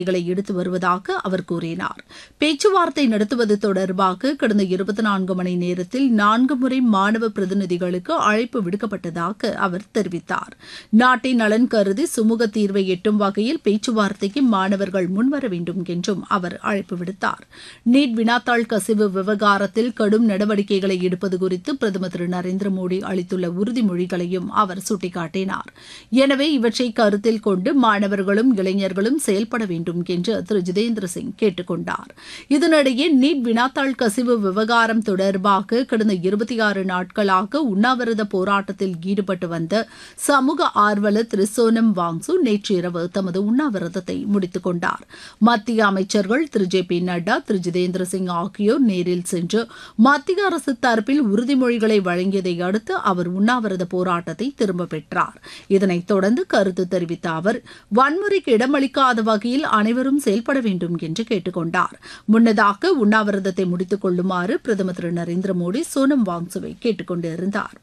களை எடுத்து வருவதாக அவர் கூறினார் பேச்சுவார்த்தை நடத்துவது தொடர்பாக கடந்த இருபத்தி நான்கு மணி நேரத்தில் நான்கு முறை மாணவ பிரதிநிதிகளுக்கு அழைப்பு விடுக்கப்பட்டதாக அவர் தெரிவித்தார் நாட்டின் நலன் கருதி சுமூக தீர்வை எட்டும் வகையில் பேச்சுவார்த்தைக்கு மாணவர்கள் முன்வர வேண்டும் என்றும் அவர் அழைப்பு விடுத்தார் நீட் வினாத்தாள் கசிவு விவகாரத்தில் கடும் நடவடிக்கைகளை எடுப்பது குறித்து பிரதமர் திரு நரேந்திர மோடி அளித்துள்ள உறுதிமொழிகளையும் அவர் சுட்டிக்காட்டினார் எனவே இவற்றை கருத்தில் கொண்டு மாணவர்களும் இளைஞர்களும் செயல்பட வேண்டும் என்று திரு ஜிதேந்திர சிங் கேட்டுக் கொண்டார் இதனிடையே நீட் வினாத்தாள் கசிவு விவகாரம் தொடர்பாக கடந்த இருபத்தி ஆறு நாட்களாக உண்ணாவிரத போராட்டத்தில் ஈடுபட்டு வந்த சமூக ஆர்வலர் திரு சோனம் வாங்சு நேற்று இரவு தமது உண்ணாவிரதத்தை முடித்துக் கொண்டார் மத்திய அமைச்சர்கள் திரு ஜே பி நட்டா திரு ஜிதேந்திர சிங் ஆகியோர் நேரில் சென்று மத்திய அரசு தரப்பில் உறுதிமொழிகளை வழங்கியதை அடுத்து அவர் உண்ணாவிரத போராட்டத்தை திரும்பப் பெற்றார் இதனைத் தொடர்ந்து கருத்து தெரிவித்த அவர் வன்முறைக்கு இடமளிக்காத வகையில் அனைவரும் செயல்பட வேண்டும் என்று கேட்டுக் கொண்டார் முன்னதாக உண்ணாவிரதத்தை முடித்துக் கொள்ளுமாறு பிரதமர் திரு நரேந்திர மோடி சோனம் வாங்சுவை கேட்டுக் கொண்டிருந்தார்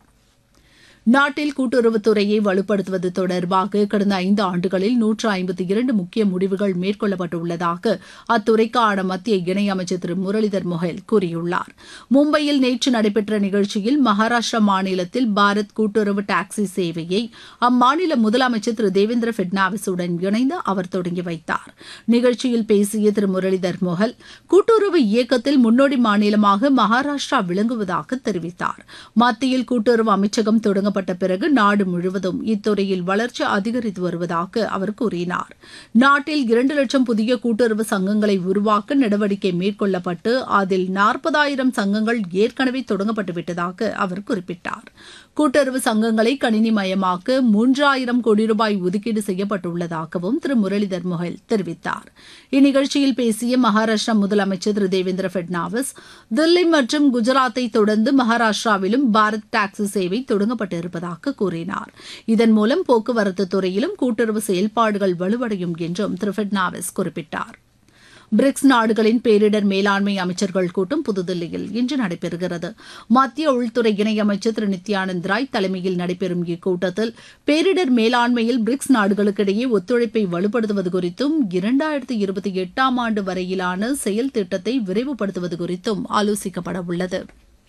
நாட்டில் கூட்டுறவுத்துறையை வலுப்படுத்துவது தொடர்பாக கடந்த ஐந்து ஆண்டுகளில் நூற்று ஐம்பத்தி இரண்டு முக்கிய முடிவுகள் மேற்கொள்ளப்பட்டுள்ளதாக அத்துறைக்கான மத்திய இணையமைச்சர் திரு முரளிதர் மொஹல் கூறியுள்ளார் மும்பையில் நேற்று நடைபெற்ற நிகழ்ச்சியில் மகாராஷ்டிரா மாநிலத்தில் பாரத் கூட்டுறவு டாக்ஸி சேவையை அம்மாநில முதலமைச்சர் திரு தேவேந்திர பட்னாவிஸுடன் இணைந்து அவர் தொடங்கி வைத்தார் நிகழ்ச்சியில் பேசிய திரு முரளிதர் மொஹல் கூட்டுறவு இயக்கத்தில் முன்னோடி மாநிலமாக மகாராஷ்டிரா விளங்குவதாக தெரிவித்தார் மத்தியில் கூட்டுறவு அமைச்சகம் தொடங்க தொடங்கப்பட்ட பிறகு நாடு முழுவதும் இத்துறையில் வளர்ச்சி அதிகரித்து வருவதாக அவர் கூறினார் நாட்டில் இரண்டு லட்சம் புதிய கூட்டுறவு சங்கங்களை உருவாக்க நடவடிக்கை மேற்கொள்ளப்பட்டு அதில் நாற்பதாயிரம் சங்கங்கள் ஏற்கனவே தொடங்கப்பட்டு விட்டதாக அவர் குறிப்பிட்டார் கூட்டுறவு சங்கங்களை கணினிமயமாக்க மூன்றாயிரம் கோடி ரூபாய் ஒதுக்கீடு செய்யப்பட்டுள்ளதாகவும் திரு முரளிதர் மொஹல் தெரிவித்தார் இந்நிகழ்ச்சியில் பேசிய மகாராஷ்டிரா முதலமைச்சர் திரு தேவேந்திர பட்னாவிஸ் தில்லி மற்றும் குஜராத்தை தொடர்ந்து மகாராஷ்டிராவிலும் பாரத் டாக்ஸி சேவை தொடங்கப்பட்டிருப்பதாக கூறினார் இதன் மூலம் போக்குவரத்து துறையிலும் கூட்டுறவு செயல்பாடுகள் வலுவடையும் என்றும் திரு பட்னாவிஸ் குறிப்பிட்டார் பிரிக்ஸ் நாடுகளின் பேரிடர் மேலாண்மை அமைச்சர்கள் கூட்டம் புதுதில்லியில் இன்று நடைபெறுகிறது மத்திய உள்துறை இணையமைச்சர் திரு நித்யானந்த் ராய் தலைமையில் நடைபெறும் இக்கூட்டத்தில் பேரிடர் மேலாண்மையில் பிரிக்ஸ் நாடுகளுக்கிடையே ஒத்துழைப்பை வலுப்படுத்துவது குறித்தும் இரண்டாயிரத்தி இருபத்தி எட்டாம் ஆண்டு வரையிலான செயல் திட்டத்தை விரைவுபடுத்துவது குறித்தும் ஆலோசிக்கப்பட உள்ளது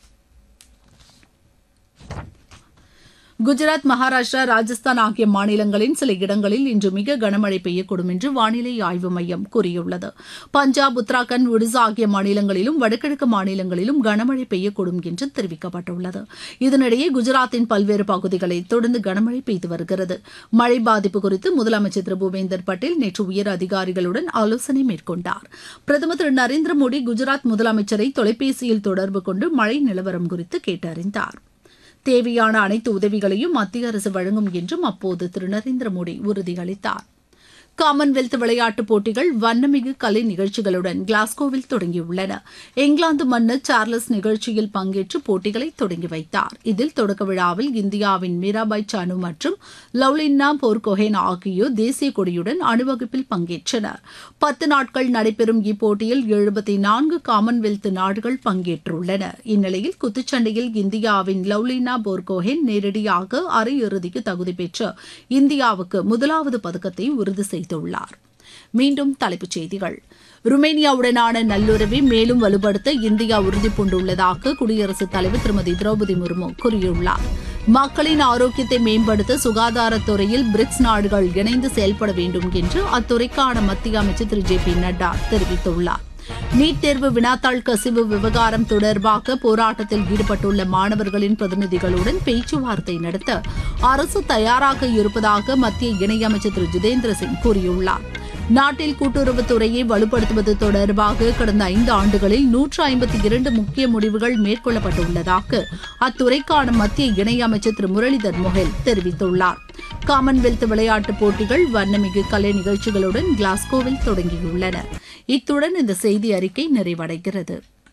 குஜராத் மகாராஷ்டிரா ராஜஸ்தான் ஆகிய மாநிலங்களின் சில இடங்களில் இன்று மிக கனமழை பெய்யக்கூடும் என்று வானிலை ஆய்வு மையம் கூறியுள்ளது பஞ்சாப் உத்தராகண்ட் ஒடிசா ஆகிய மாநிலங்களிலும் வடகிழக்கு மாநிலங்களிலும் கனமழை பெய்யக்கூடும் என்று தெரிவிக்கப்பட்டுள்ளது இதனிடையே குஜராத்தின் பல்வேறு பகுதிகளில் தொடர்ந்து கனமழை பெய்து வருகிறது மழை பாதிப்பு குறித்து முதலமைச்சர் திரு பூபேந்தர் பட்டேல் நேற்று உயர் அதிகாரிகளுடன் ஆலோசனை மேற்கொண்டார் பிரதமர் திரு நரேந்திர மோடி குஜராத் முதலமைச்சரை தொலைபேசியில் தொடர்பு கொண்டு மழை நிலவரம் குறித்து கேட்டறிந்தார் தேவையான அனைத்து உதவிகளையும் மத்திய அரசு வழங்கும் என்றும் அப்போது திரு நரேந்திர மோடி உறுதியளித்தார் காமன்வெல்த் விளையாட்டுப் போட்டிகள் வண்ணமிகு கலை நிகழ்ச்சிகளுடன் கிளாஸ்கோவில் தொடங்கியுள்ளன இங்கிலாந்து மன்னர் சார்லஸ் நிகழ்ச்சியில் பங்கேற்று போட்டிகளை தொடங்கி வைத்தார் இதில் தொடக்க விழாவில் இந்தியாவின் மீராபாய் சானு மற்றும் லவ்லின்னா போர்கோஹேன் ஆகியோர் தேசிய கொடியுடன் அணிவகுப்பில் பங்கேற்றனர் பத்து நாட்கள் நடைபெறும் இப்போட்டியில் எழுபத்தி நான்கு காமன்வெல்த் நாடுகள் பங்கேற்றுள்ளன இந்நிலையில் குத்துச்சண்டையில் இந்தியாவின் லவ்லினா போர்கோஹேன் நேரடியாக அரையிறுதிக்கு தகுதி பெற்று இந்தியாவுக்கு முதலாவது பதக்கத்தை உறுதி செய்தார் தெரிவித்துள்ளார் மீண்டும் தலைப்புச் செய்திகள் ருமேனியாவுடனான நல்லுறவை மேலும் வலுப்படுத்த இந்தியா உறுதிபூண்டுள்ளதாக குடியரசுத் தலைவர் திருமதி திரௌபதி முர்மு கூறியுள்ளார் மக்களின் ஆரோக்கியத்தை மேம்படுத்த சுகாதாரத்துறையில் பிரிக்ஸ் நாடுகள் இணைந்து செயல்பட வேண்டும் என்று அத்துறைக்கான மத்திய அமைச்சர் திரு ஜே பி நட்டா தெரிவித்துள்ளார் நீட் தேர்வு வினாத்தாள் கசிவு விவகாரம் தொடர்பாக போராட்டத்தில் ஈடுபட்டுள்ள மாணவர்களின் பிரதிநிதிகளுடன் பேச்சுவார்த்தை நடத்த அரசு தயாராக இருப்பதாக மத்திய இணையமைச்சர் திரு ஜிதேந்திர சிங் கூறியுள்ளார் நாட்டில் கூட்டுறவுத்துறையை வலுப்படுத்துவது தொடர்பாக கடந்த ஐந்து ஆண்டுகளில் நூற்று ஐம்பத்தி இரண்டு முக்கிய முடிவுகள் மேற்கொள்ளப்பட்டுள்ளதாக அத்துறைக்கான மத்திய இணையமைச்சர் திரு முரளிதர் மொஹல் தெரிவித்துள்ளார் காமன்வெல்த் விளையாட்டுப் போட்டிகள் வண்ணமிகு கலை நிகழ்ச்சிகளுடன் கிளாஸ்கோவில் தொடங்கியுள்ளன இத்துடன் இந்த செய்தி அறிக்கை நிறைவடைகிறது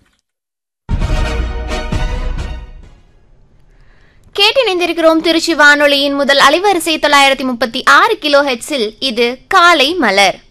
கேட்டிணைந்திருக்கிறோம் திருச்சி வானொலியின் முதல் அலைவரிசை தொள்ளாயிரத்தி முப்பத்தி ஆறு கிலோ ஹெட்ஸில் இது காலை மலர்